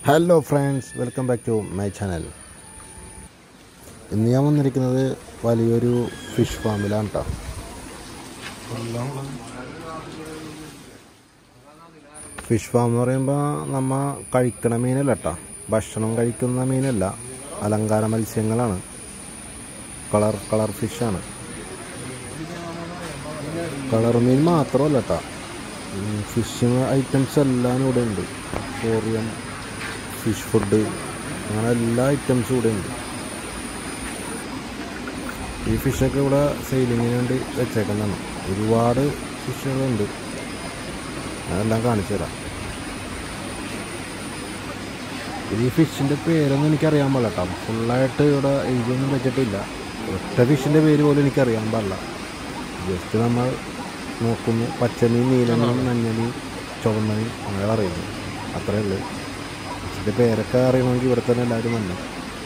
hello friends welcome back to my channel ഇന്ന് ഞാൻ വന്നിരിക്കുന്നത് വലിയൊരു ഫിഷ് ഫാമിലാണ് കേട്ടോ ഫിഷ് ഫാം എന്ന് പറയുമ്പോൾ നമ്മ കഴിക്കണ മീനല്ല കേട്ടോ ഭക്ഷണം കഴിക്കുന്ന മീനല്ല അലങ്കാര മത്സ്യങ്ങളാണ് കളർ കളർ ഫിഷാണ് കളർ മീൻ മാത്രമല്ല കേട്ടോ ഫിഷ് ഐറ്റംസ് എല്ലാം ഇവിടെ ഉണ്ട് കോറിയൻ ഫിഷ് ഫുഡ് അങ്ങനെ എല്ലാ ഐറ്റംസും ഇവിടെ ഉണ്ട് ഈ ഫിഷൊക്കെ ഇവിടെ സെയിലിങ്ങിന് വേണ്ടി വെച്ചേക്കുന്നതാണ് ഒരുപാട് ഫിഷുകളുണ്ട് അതെല്ലാം കാണിച്ചു തരാം ഇത് ഈ ഫിഷിൻ്റെ പേരൊന്നും എനിക്കറിയാൻ പാടില്ല കേട്ടോ ഫുള്ളായിട്ട് ഇവിടെ എഴുതിയൊന്നും വെച്ചിട്ടില്ല ഒറ്റ ഫിഷിൻ്റെ പേര് പോലും എനിക്കറിയാൻ പാടില്ല ജസ്റ്റ് നമ്മൾ നോക്കുന്നു പച്ചമീൻ നീലമീൻ മഞ്ഞമീൻ ചുവന്നമീൻ അങ്ങനെ അറിയുന്നു അത്രയേ ഉള്ളൂ ഇതിൻ്റെ പേരൊക്കെ അറിയണമെങ്കിൽ ഇവിടെ തന്നെ എല്ലാവരും വന്നു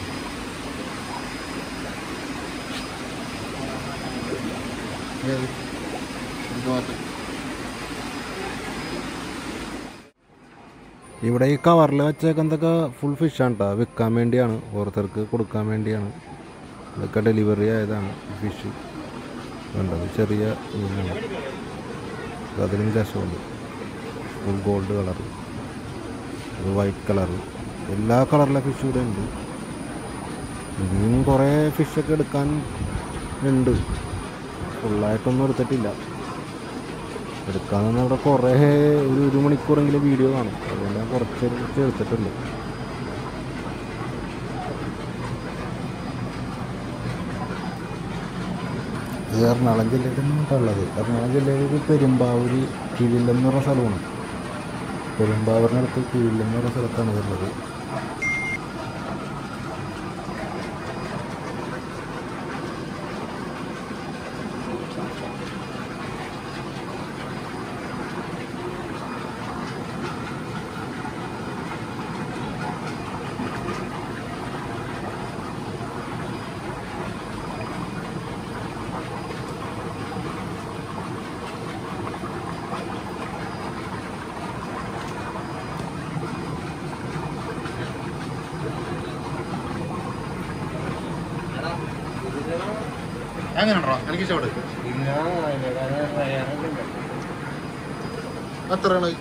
ഇവിടെ ഈ കവറിൽ വെച്ചേക്കുന്നതൊക്കെ ഫുൾ ഫിഷാണ് കേട്ടോ വിൽക്കാൻ വേണ്ടിയാണ് ഓരോരുത്തർക്ക് കൊടുക്കാൻ വേണ്ടിയാണ് ഇതൊക്കെ ഡെലിവറി ആയതാണ് ഫിഷ് കണ്ടത് ചെറിയ മീനാണ് അതിനും രസമുണ്ട് ഫുൾ ഗോൾഡ് കളർ അത് വൈറ്റ് കളർ എല്ലാ കളറിലെ ഫിഷും ഇവിടെ ഉണ്ട് ഇനിയും കുറേ ഫിഷൊക്കെ എടുക്കാൻ ഉണ്ട് ഫുള്ളായിട്ടൊന്നും എടുത്തിട്ടില്ല എടുക്കാന്ന് അവിടെ കുറേ ഒരു ഒരു മണിക്കൂറെങ്കിലും വീഡിയോ കാണും അതുകൊണ്ട് ഞാൻ കുറച്ച് കുറച്ച് എടുത്തിട്ടുണ്ട് ഇത് എറണാകുളം ജില്ലയിലാണ് ഉള്ളത് എറണാകുളം ജില്ലയിൽ ഒരു പെരുമ്പാവൂര് കീഴിലെന്ന് പറഞ്ഞ സ്ഥലമാണ് പെരുമ്പാവൂരിനടുത്ത് കീഴിലെന്ന് പറഞ്ഞ സ്ഥലത്താണ് ഇതുള്ളത് എങ്ങനെയുണ്ടോ എനിക്ക് ഇഷ്ടപ്പെട്ടു എത്രയാണ്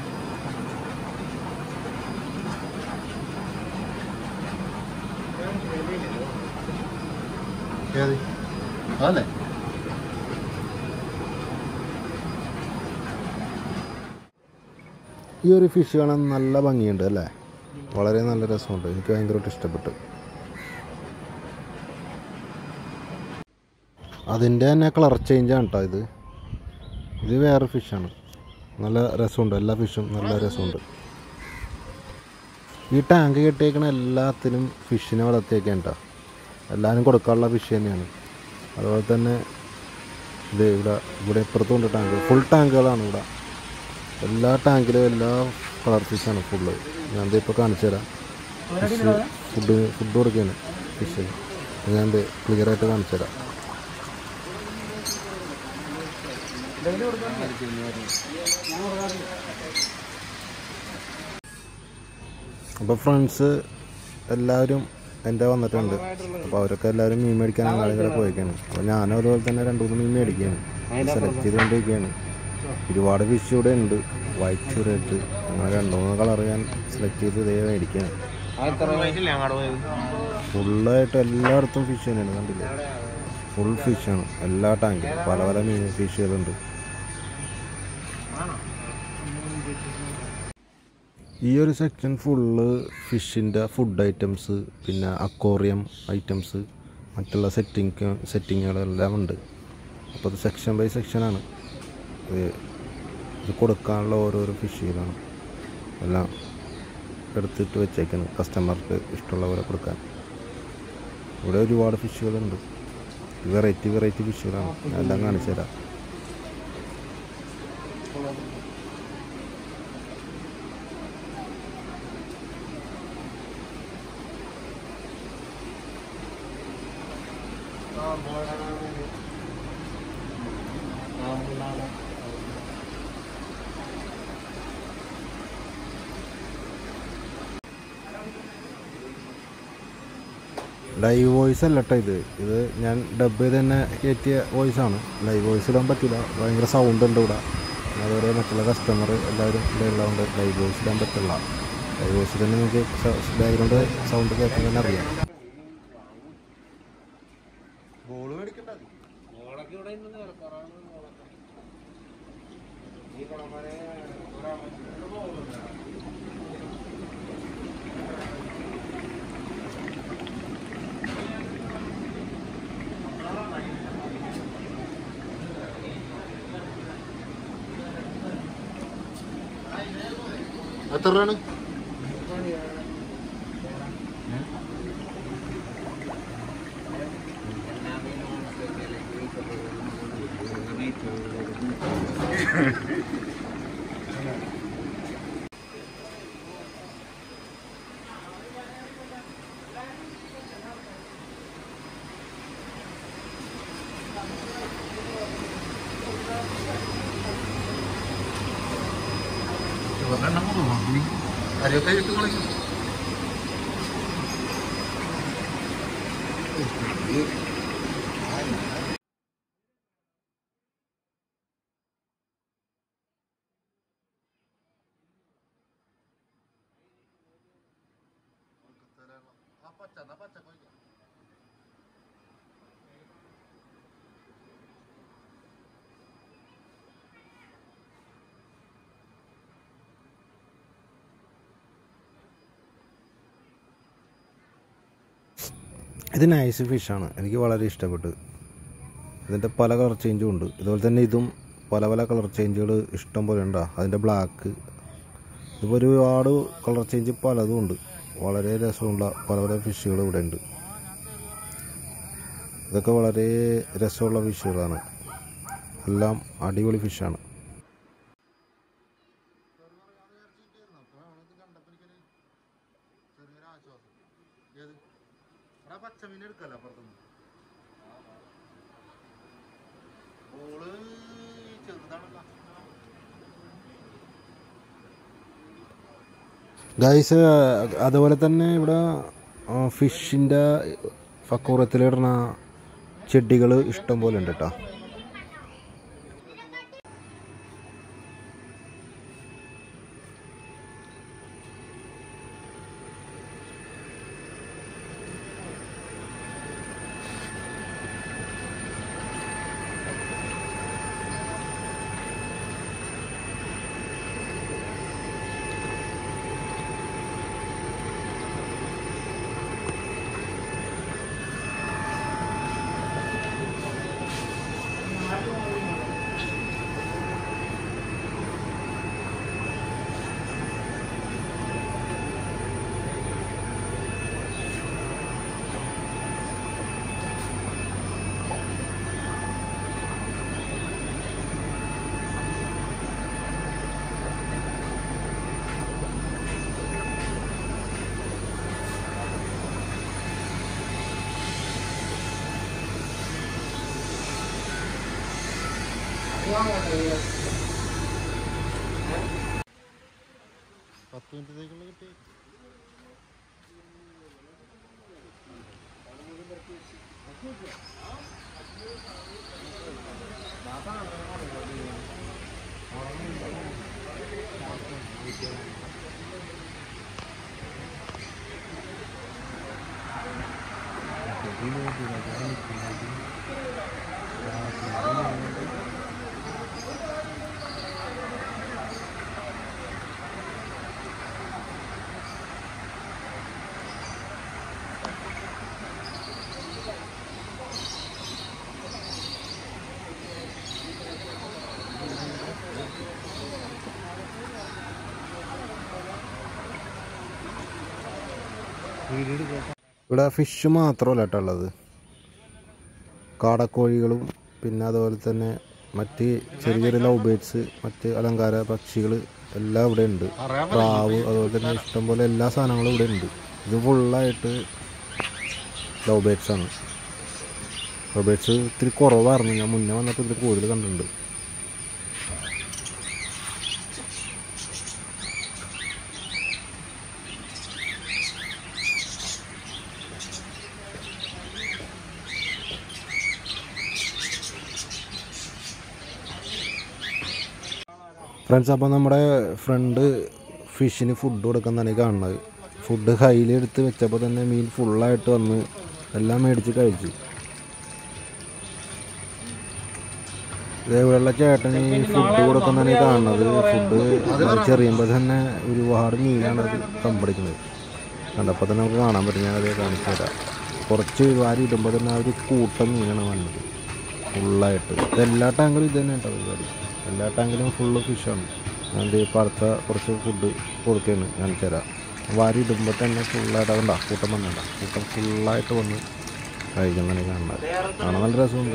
ഏത് അതല്ലേ ഈ ഒരു ഫിഷ് കാണാൻ നല്ല ഭംഗിയുണ്ട് അല്ലേ വളരെ നല്ല രസമുണ്ട് എനിക്ക് ഭയങ്കരമായിട്ട് ഇഷ്ടപ്പെട്ടു അതിൻ്റെ തന്നെ കളർ ചേഞ്ചാണ് കേട്ടോ ഇത് ഇത് വേറെ ഫിഷാണ് നല്ല രസമുണ്ട് എല്ലാ ഫിഷും നല്ല രസമുണ്ട് ഈ ടാങ്ക് കെട്ടിയേക്കണ എല്ലാത്തിനും ഫിഷിനെ വളർത്തിയേക്കാൻ കേട്ടോ എല്ലാവരും കൊടുക്കാനുള്ള ഫിഷ് തന്നെയാണ് അതുപോലെ തന്നെ ഇത് ഇവിടെ ഇവിടെ ഇപ്പുറത്തുണ്ട് ടാങ്ക് ഫുൾ ടാങ്കുകളാണ് ഇവിടെ എല്ലാ ടാങ്കിലും എല്ലാ കളർ ഫിഷാണ് ഫുള്ള് ഞാൻ ദേ ഇപ്പോൾ കാണിച്ചു തരാം ഫിഷ് ഫുഡ് ഫുഡ് കൊടുക്കുകയാണ് ഫിഷിന് ഞാൻ ദേ ക്ലിയർ ആയിട്ട് കാണിച്ചു തരാം അപ്പോൾ ഫ്രണ്ട്സ് എല്ലാവരും എൻ്റെ വന്നിട്ടുണ്ട് അപ്പോൾ അവരൊക്കെ എല്ലാവരും മീൻ മേടിക്കാൻ അങ്ങാടികളെ പോയേക്കാണ് അപ്പോൾ ഞാനും അതുപോലെ തന്നെ രണ്ട് മൂന്ന് മീൻ മേടിക്കുകയാണ് സെലക്ട് ചെയ്തുകൊണ്ടിരിക്കുകയാണ് ഒരുപാട് ഫിഷ് ഇവിടെ ഉണ്ട് വൈറ്റ് റെഡ് അങ്ങനെ രണ്ട് മൂന്ന് കളർ ഞാൻ സെലക്ട് ചെയ്ത് ഇതേ മേടിക്കുകയാണ് ഫുള്ളായിട്ട് എല്ലായിടത്തും ഫിഷ് തന്നെയാണ് കണ്ടില്ലേ ഫുൾ ഫിഷാണ് എല്ലാ ടാങ്കിലും പല പല മീൻ ഫിഷുകളുണ്ട് ഈ ഒരു സെക്ഷൻ ഫുള്ള് ഫിഷിൻ്റെ ഫുഡ് ഐറ്റംസ് പിന്നെ അക്വോറിയം ഐറ്റംസ് മറ്റുള്ള സെറ്റിങ് സെറ്റിങ്ങുകളെല്ലാം ഉണ്ട് അപ്പോൾ അത് സെക്ഷൻ ബൈ സെക്ഷനാണ് ഇത് ഇത് കൊടുക്കാനുള്ള ഓരോരോ ഫിഷുകളാണ് എല്ലാം എടുത്തിട്ട് വെച്ചേക്കുന്നത് കസ്റ്റമർക്ക് ഇഷ്ടമുള്ള പോലെ കൊടുക്കാൻ ഇവിടെ ഒരുപാട് ഫിഷുകളുണ്ട് വെറൈറ്റി വെറൈറ്റി ഫിഷുകളാണ് ഞാൻ എല്ലാം കാണിച്ചു തരാം ലൈവ് വോയിസ് അല്ല കേട്ടോ ഇത് ഇത് ഞാൻ ഡബ് ചെയ്ത് തന്നെ കയറ്റിയ വോയിസ് ആണ് ലൈവ് വോയിസ് ഇടാൻ പറ്റില്ല ഭയങ്കര സൗണ്ട് ഉണ്ട് ഇവിടെ പിന്നെ അതുപോലെ മറ്റുള്ള കസ്റ്റമർ എല്ലാവരും ഇവിടെ ഉള്ളതുകൊണ്ട് ലൈവ് വോയിസ് ഇടാൻ പറ്റില്ല ലൈവ് വോയിസ് തന്നെ നിങ്ങൾക്ക് ബാക്ക്ഗ്രൗണ്ട് സൗണ്ട് കേൾക്കാൻ തന്നെ അറിയാം ബോള് മേടിക്കണ്ട എത്ര രൂപയാണ് അരിയൊക്കെ ഇട്ട് കളിക്കും ഇത് നൈസ് ഫിഷാണ് എനിക്ക് വളരെ ഇഷ്ടപ്പെട്ടു ഇതിൻ്റെ പല കളർ ചേഞ്ചും ഉണ്ട് ഇതുപോലെ തന്നെ ഇതും പല പല കളർ ചേഞ്ചുകൾ ഇഷ്ടം പോലെ ഉണ്ടോ അതിൻ്റെ ബ്ലാക്ക് ഇതിപ്പോൾ ഒരുപാട് കളർ ചേഞ്ച് പലതും ഉണ്ട് വളരെ രസമുള്ള പല പല ഫിഷുകൾ ഇവിടെ ഉണ്ട് ഇതൊക്കെ വളരെ രസമുള്ള ഫിഷുകളാണ് എല്ലാം അടിപൊളി ഫിഷാണ് പച്ചമീൻ എടുക്കല്ല അപ്പുറത്തുനിന്ന് ബോള് ചെറുതാണല്ലോ ഗൈസ് അതുപോലെ തന്നെ ഇവിടെ ഫിഷിൻ്റെ ഫക്കൂറത്തിലിടുന്ന ചെടികൾ ഇഷ്ടം പോലെ ഉണ്ട് കേട്ടോ പത്ത് മിനിറ്റത്തേക്കുള്ള കിട്ടി ഇവിടെ ഫിഷ് മാത്രമല്ല കേട്ടോ ഉള്ളത് കാടക്കോഴികളും പിന്നെ അതുപോലെ തന്നെ മറ്റ് ചെറിയ ചെറിയ ലവ് ബേഡ്സ് മറ്റ് അലങ്കാര പക്ഷികൾ എല്ലാം ഇവിടെ ഉണ്ട് പ്രാവ് അതുപോലെ തന്നെ ഇഷ്ടംപോലെ എല്ലാ സാധനങ്ങളും ഇവിടെ ഉണ്ട് ഇത് ഫുള്ളായിട്ട് ലവ് ബേഡ്സ് ആണ് ലവ് ബേഡ്സ് ഇത്തിരി കുറവായിരുന്നു ഞാൻ മുന്നേ വന്നപ്പോൾ ഇതിൽ കൂടുതൽ കണ്ടിട്ടുണ്ട് ഫ്രണ്ട്സ് അപ്പോൾ നമ്മുടെ ഫ്രണ്ട് ഫിഷിന് ഫുഡ് കൊടുക്കുന്നതാണ് ഈ കാണുന്നത് ഫുഡ് കയ്യിൽ എടുത്ത് വെച്ചപ്പോൾ തന്നെ മീൻ ഫുള്ളായിട്ട് വന്ന് എല്ലാം മേടിച്ച് കഴിച്ചു ഇതേപോലെയുള്ള ചേട്ടന് ഫുഡ് കൊടുക്കുന്നതാണ് ഈ കാണുന്നത് ഫുഡ് ചെറിയുമ്പോൾ തന്നെ ഒരുപാട് മീനാണ് അത് കമ്പടിക്കുന്നത് കണ്ടപ്പോൾ തന്നെ നമുക്ക് കാണാൻ പറ്റും ഞാനത് കാണിച്ചു തരാം കുറച്ച് വാരി ഇടുമ്പോൾ തന്നെ ആ ഒരു കൂട്ടം മീനാണ് വന്നത് ഫുള്ളായിട്ട് ഇത് എല്ലാ ടാങ്കിലും ഇത് തന്നെ കേട്ടോ പരിപാടി എല്ലാ ടാങ്കിലും ഫുള്ള് ഫിഷാണ് ഞാൻ ദേ ഇപ്പം അടുത്ത കുറച്ച് ഫുഡ് കൊടുക്കുകയാണ് കാണിച്ചു തരാം വാരി ഇടുമ്പോൾ തന്നെ ഫുള്ളായിട്ട് അതുണ്ടാ കൂട്ടം വന്നണ്ട കൂട്ടം ഫുള്ളായിട്ട് വന്ന് കഴിക്കുന്നതാണ് ഈ കാണുന്നത് കാണാൻ നല്ല രസമുണ്ട്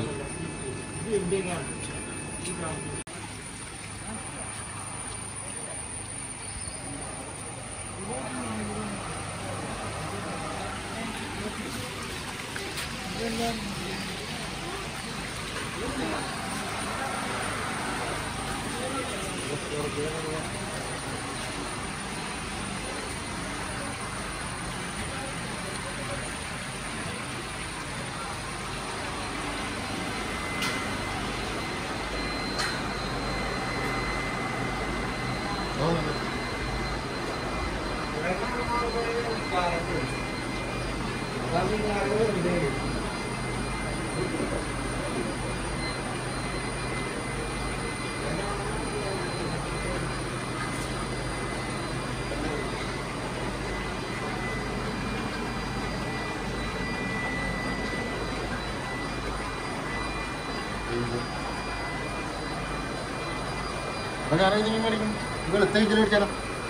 അപ്പൊ ഞാൻ ഇതിന് മേടിക്കും വെളുത്ത ഇതിൽ മേടിച്ചാലോ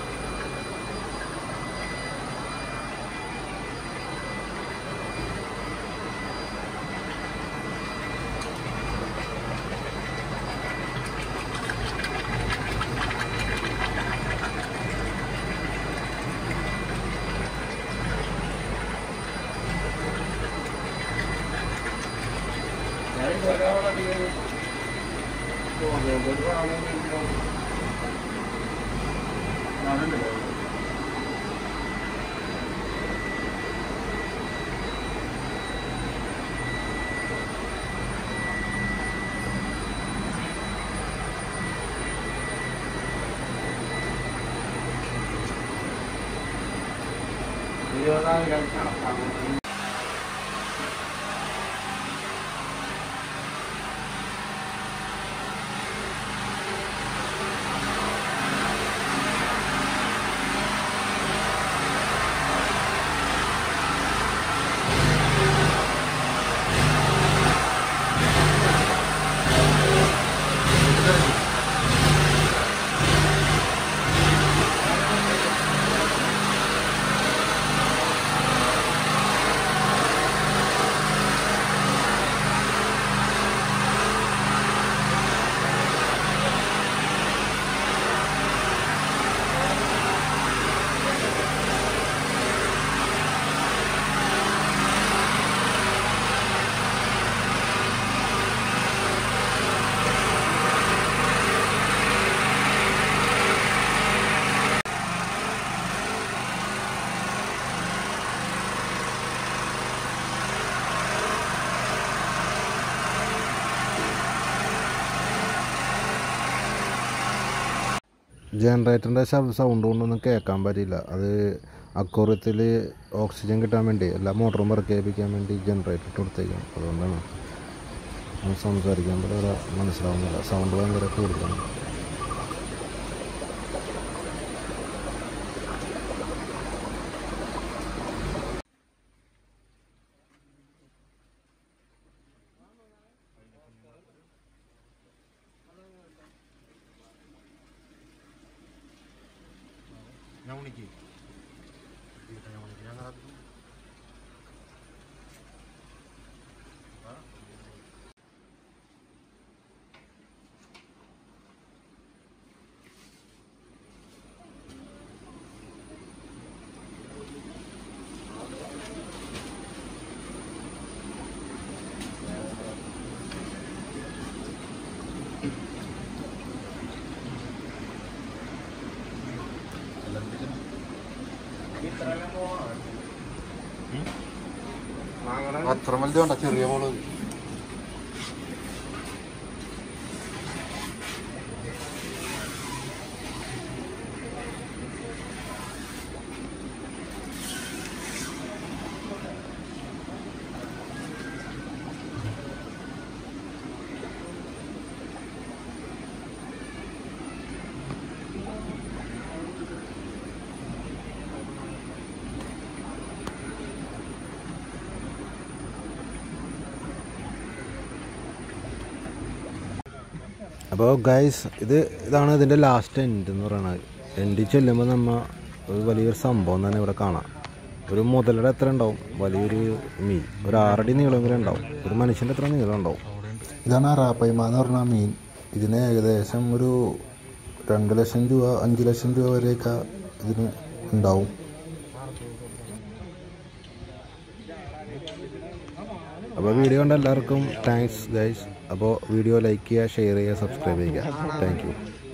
ജനറേറ്ററിൻ്റെ സൗണ്ട് കൊണ്ടൊന്നും കേൾക്കാൻ പറ്റില്ല അത് അക്വറത്തിൽ ഓക്സിജൻ കിട്ടാൻ വേണ്ടി എല്ലാ മോട്ടറും വർക്കേൽപ്പിക്കാൻ വേണ്ടി ജനറേറ്റർ ഇട്ട് കൊടുത്തേക്കാണ് അതുകൊണ്ടാണ് ഒന്ന് സംസാരിക്കാൻ പറ്റില്ല മനസ്സിലാവുന്നില്ല സൗണ്ട് ഭയങ്കര കൂടുതലാണ് ഞാൻ വിളിക്ക് ഞാൻ വിളിക്ക് ഞാൻ അത്ര വലുത് വേണ്ട ചെറിയ മോള് അപ്പോൾ ഗൈസ് ഇത് ഇതാണ് ഇതിൻ്റെ ലാസ്റ്റ് എൻഡ് എന്ന് പറയുന്നത് എൻഡിൽ ചെല്ലുമ്പോൾ നമ്മ ഒരു വലിയൊരു സംഭവം തന്നെ ഇവിടെ കാണാം ഒരു മുതലയുടെ എത്ര ഉണ്ടാവും വലിയൊരു മീൻ ഒരു ആറടി നീളമെങ്കിലും ഉണ്ടാവും ഒരു മനുഷ്യൻ്റെ എത്ര നീളം ഉണ്ടാവും ഇതാണ് അറാപ്പയ്മ എന്ന് പറഞ്ഞ മീൻ ഇതിന് ഏകദേശം ഒരു രണ്ട് ലക്ഷം രൂപ അഞ്ച് ലക്ഷം രൂപ വരെയൊക്കെ ഇതിന് ഉണ്ടാവും അപ്പോൾ വീഡിയോ കണ്ട എല്ലാവർക്കും താങ്ക്സ് ഗൈസ് അപ്പോൾ വീഡിയോ ലൈക്ക് ചെയ്യുക ഷെയർ ചെയ്യുക സബ്സ്ക്രൈബ് ചെയ്യുക താങ്ക് യു